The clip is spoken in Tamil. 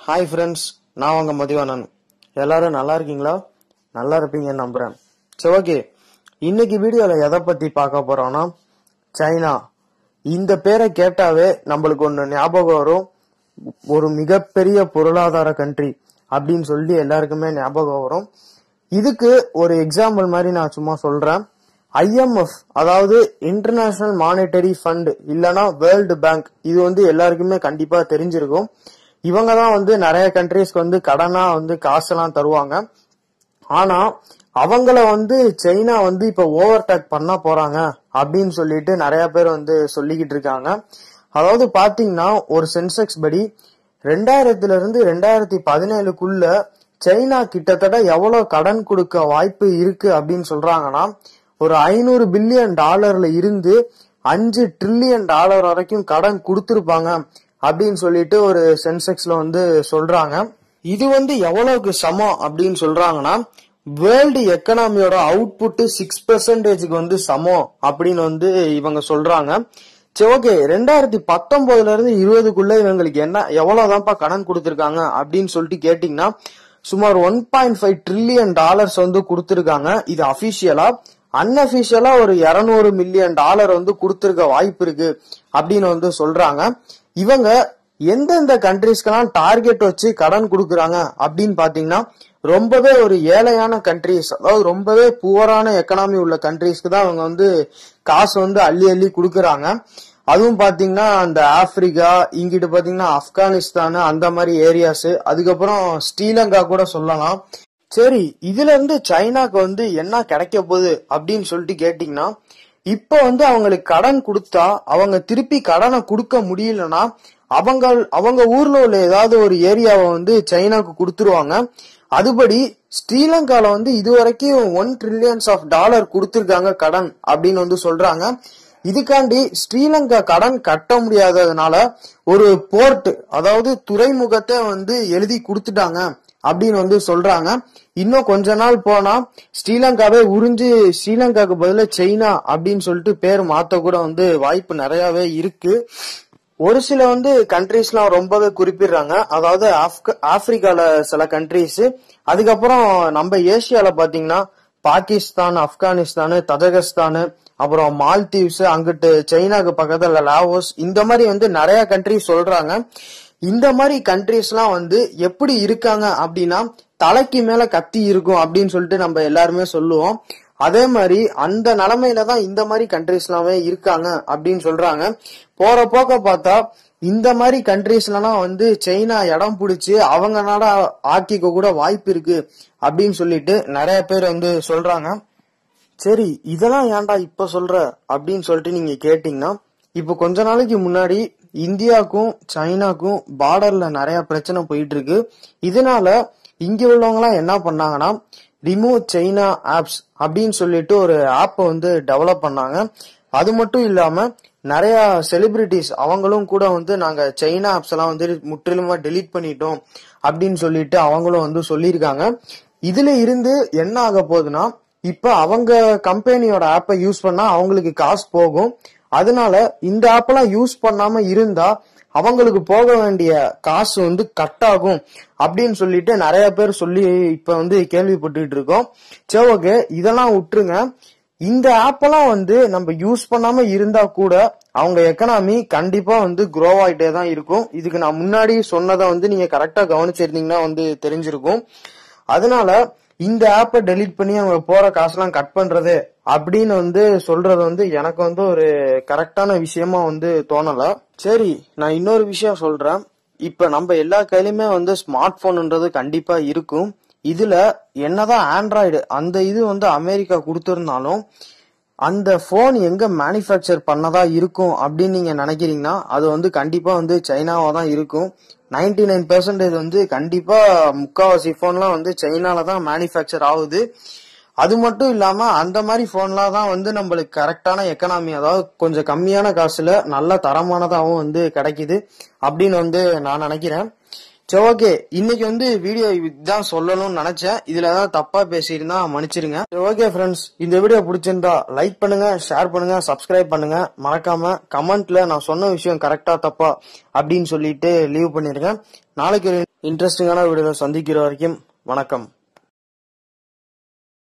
ஹாய் ஃப்ரெண்ட்ஸ் நான் உங்க மதிவானன் எல்லாரும் நல்லா இருக்கீங்களா நல்லா இருப்பீங்கன்னு நம்புறேன் சரி ஓகே இன்னைக்கு வீடியோல எதை பத்தி பார்க்க போறோம்னா சைனா இந்த பேரை கேட்டாவே நம்மளுக்கு ஒன்று ஞாபகம் வரும் ஒரு மிகப்பெரிய பொருளாதார கண்ட்ரி அப்படின்னு சொல்லி எல்லாருக்குமே ஞாபகம் வரும் இதுக்கு ஒரு எக்ஸாம்பிள் மாதிரி நான் சும்மா சொல்றேன் ஐஎம்எஃப் அதாவது இன்டர்நேஷனல் மானிட்டரி ஃபண்ட் இல்லனா வேர்ல்டு பேங்க் இது வந்து எல்லாருக்குமே கண்டிப்பா தெரிஞ்சிருக்கும் இவங்க தான் வந்து நிறைய கண்ட்ரீஸ்க்கு வந்து கடனா வந்து காசெல்லாம் தருவாங்க ஆனா அவங்கள வந்து சைனா வந்து இப்ப ஓவர் டேக் பண்ண போறாங்க அப்படின்னு சொல்லிட்டு நிறைய பேர் வந்து சொல்லிக்கிட்டு இருக்காங்க அதாவது பாத்தீங்கன்னா ஒரு சென்செக்ஸ் படி ரெண்டாயிரத்துல இருந்து ரெண்டாயிரத்தி பதினேழுக்குள்ள சைனா கிட்டத்தட்ட எவ்வளவு கடன் கொடுக்க வாய்ப்பு இருக்கு அப்படின்னு சொல்றாங்கன்னா ஒரு ஐநூறு பில்லியன் டாலர்ல இருந்து அஞ்சு ட்ரில்லியன் டாலர் வரைக்கும் கடன் கொடுத்திருப்பாங்க அப்படின்னு சொல்லிட்டு ஒரு சென்செக்ஸ்ல வந்து சொல்றாங்க இது வந்து எவ்வளவுக்கு சமம் அப்படின்னு சொல்றாங்கன்னா வேர்ல்டு எக்கனாமியோட அவுட்புட் சிக்ஸ் பெர்சன்டேஜுக்கு வந்து சமம் அப்படின்னு வந்து இவங்க சொல்றாங்க சரி ஓகே ரெண்டாயிரத்தி பத்தொன்பதுல இருந்து இருபதுக்குள்ள இவங்களுக்கு என்ன எவ்வளவுதான்ப்பா கடன் கொடுத்திருக்காங்க அப்படின்னு சொல்லிட்டு கேட்டீங்கன்னா சுமார் one point five trillion dollars வந்து கொடுத்திருக்காங்க இது அபிஷியலா அன்அபிஷியலா ஒரு இருநூறு மில்லியன் டாலர் வந்து கொடுத்திருக்க வாய்ப்பு இருக்கு அப்படின்னு வந்து சொல்றாங்க இவங்க எந்தெந்த கண்ட்ரீஸ்க்கெல்லாம் டார்கெட் வச்சு கடன் கொடுக்கறாங்க அப்படின்னு பாத்தீங்கன்னா ரொம்பவே ஒரு ஏழையான கண்ட்ரீஸ் அதாவது ரொம்பவே புவரான எக்கனாமி உள்ள கண்ட்ரீஸ்க்கு தான் அவங்க வந்து காசு வந்து அள்ளி அள்ளி கொடுக்கறாங்க அதுவும் பாத்தீங்கன்னா அந்த ஆப்பிரிக்கா இங்கிட்டு பாத்தீங்கன்னா ஆப்கானிஸ்தான் அந்த மாதிரி ஏரியாஸ் அதுக்கப்புறம் ஸ்ரீலங்கா கூட சொல்லலாம் சரி இதுல இருந்து சைனாக்கு வந்து என்ன கிடைக்க போகுது அப்படின்னு சொல்லிட்டு கேட்டீங்கன்னா இப்ப வந்து அவங்களுக்கு கடன் கொடுத்தா அவங்க திருப்பி கடனை கொடுக்க முடியலன்னா அவங்க அவங்க ஊர்ல உள்ள ஏதாவது ஒரு ஏரியாவை வந்து சைனாக்கு கொடுத்துருவாங்க அதுபடி ஸ்ரீலங்கால வந்து இதுவரைக்கும் ஒன் ட்ரில்லியன்ஸ் ஆஃப் டாலர் கொடுத்திருக்காங்க கடன் அப்படின்னு வந்து சொல்றாங்க இதுக்காண்டி ஸ்ரீலங்கா கடன் கட்ட முடியாததுனால ஒரு போர்ட் அதாவது துறைமுகத்தை வந்து எழுதி கொடுத்துட்டாங்க அப்படின்னு வந்து சொல்றாங்க இன்னும் கொஞ்ச நாள் போனா ஸ்ரீலங்காவே உறிஞ்சு ஸ்ரீலங்காக்கு பதிலா சைனா அப்படின்னு சொல்லிட்டு பேர் மாத்த கூட வந்து வாய்ப்பு நிறையவே இருக்கு ஒரு சில வந்து கண்ட்ரீஸ்லாம் ரொம்பவே குறிப்பிடுறாங்க அதாவது ஆப்க- ஆப்பிரிக்கால சில கண்ட்ரீஸ் அதுக்கப்புறம் நம்ம ஏசியால பாத்தீங்கன்னா பாகிஸ்தான் ஆப்கானிஸ்தான் தஜகஸ்தான் அப்புறம் மால்தீவ்ஸ் அங்கிட்டு சைனாக்கு பக்கத்துல லாவோஸ் இந்த மாதிரி வந்து நிறைய கண்ட்ரிஸ் சொல்றாங்க இந்த மாதிரி கண்ட்ரிஸ்லாம் வந்து எப்படி இருக்காங்க அப்படின்னா தலைக்கு மேல கத்தி இருக்கும் அப்படின்னு சொல்லிட்டு நம்ம எல்லாருமே சொல்லுவோம் அதே மாதிரி அந்த நிலைமையில தான் இந்த மாதிரி கண்ட்ரிஸ்லாமே இருக்காங்க அப்படின்னு சொல்றாங்க போற போக்க பார்த்தா இந்த மாதிரி கண்ட்ரிஸ்லாம் வந்து சைனா இடம் பிடிச்சி அவங்க நாடா ஆக்கிக்க கூட வாய்ப்பு இருக்கு அப்படின்னு சொல்லிட்டு நிறைய பேர் வந்து சொல்றாங்க சரி இதெல்லாம் ஏன்டா இப்ப சொல்ற அப்படின்னு சொல்லிட்டு நீங்க கேட்டீங்கன்னா இப்ப கொஞ்ச நாளைக்கு முன்னாடி இந்தியாவுக்கும் சைனாக்கும் பார்டர்ல நிறைய பிரச்சனை போயிட்டு இருக்கு இதனால இங்க உள்ளவங்க எல்லாம் என்ன பண்ணாங்கன்னா ரிமூவ் சைனா ஆப்ஸ் அப்படின்னு சொல்லிட்டு ஒரு ஆப்பை வந்து டெவலப் பண்ணாங்க அது மட்டும் இல்லாம நிறைய செலிபிரிட்டிஸ் அவங்களும் கூட வந்து நாங்க சைனா ஆப்ஸ் எல்லாம் வந்து முற்றிலுமா டெலீட் பண்ணிட்டோம் அப்படின்னு சொல்லிட்டு அவங்களும் வந்து சொல்லியிருக்காங்க இதுல இருந்து என்ன ஆக போகுதுன்னா இப்ப அவங்க கம்பெனியோட ஆப்பை யூஸ் பண்ணா அவங்களுக்கு காசு போகும் அதனால இந்த ஆப்பெல்லாம் யூஸ் பண்ணாம இருந்தா அவங்களுக்கு போக வேண்டிய காசு வந்து கட் ஆகும் அப்படின்னு சொல்லிட்டு நிறைய பேர் சொல்லி இப்ப வந்து கேள்விப்பட்டுட்டு இருக்கோம் சரி ஓகே இதெல்லாம் விட்டுருங்க இந்த ஆப்பெல்லாம் வந்து நம்ம யூஸ் பண்ணாம இருந்தா கூட அவங்க எக்கனாமி கண்டிப்பா வந்து க்ரோ ஆயிட்டே தான் இருக்கும் இதுக்கு நான் முன்னாடி சொன்னதை வந்து நீங்க கரெக்டா கவனிச்சிருந்தீங்கன்னா வந்து தெரிஞ்சிருக்கும் அதனால இந்த ஆப்பை டெலீட் பண்ணி அவங்க போற காசுலாம் கட் பண்றது அப்படின்னு வந்து சொல்றது வந்து எனக்கு வந்து ஒரு கரெக்டான விஷயமா வந்து தோணல சரி நான் இன்னொரு விஷயம் சொல்றேன் இப்ப நம்ம எல்லா கையிலுமே வந்து ஸ்மார்ட் போன்ன்றது கண்டிப்பா இருக்கும் இதுல என்னதான் ஆண்ட்ராய்டு அந்த இது வந்து அமெரிக்கா கொடுத்திருந்தாலும் அந்த போன் எங்க மேனுஃபேக்சர் பண்ணதா இருக்கும் அப்படின்னு நீங்க நினைக்கிறீங்கன்னா அது வந்து கண்டிப்பா வந்து சைனாவா தான் இருக்கும் 99% நைன் பெர்சன்டேஜ் வந்து கண்டிப்பா முக்காவாசி போன்லாம் வந்து சைனால தான் மேனுஃபேக்சர் ஆகுது அது மட்டும் இல்லாம அந்த மாதிரி போன்லாம் தான் வந்து நம்மளுக்கு கரெக்டான எக்கனாமி அதாவது கொஞ்சம் கம்மியான காசுல நல்ல தரமானதாகவும் வந்து கிடைக்குது அப்படின்னு வந்து நான் நினைக்கிறேன் சரி ஓகே இன்னைக்கு வந்து வீடியோ இதான் சொல்லணும்னு நினைச்சேன் இதுல ஏதாவது தப்பா பேசியிருந்தா மன்னிச்சிருங்க சரி ஓகே ஃப்ரெண்ட்ஸ் இந்த வீடியோ பிடிச்சிருந்தா லைக் பண்ணுங்க ஷேர் பண்ணுங்க சப்ஸ்கிரைப் பண்ணுங்க மறக்காம கமெண்ட்ல நான் சொன்ன விஷயம் கரெக்டா தப்பா அப்படின்னு சொல்லிட்டு லீவ் பண்ணிருங்க நாளைக்கு ஒரு இன்ட்ரெஸ்டிங்கான வீடியோல சந்திக்கிற வரைக்கும் வணக்கம்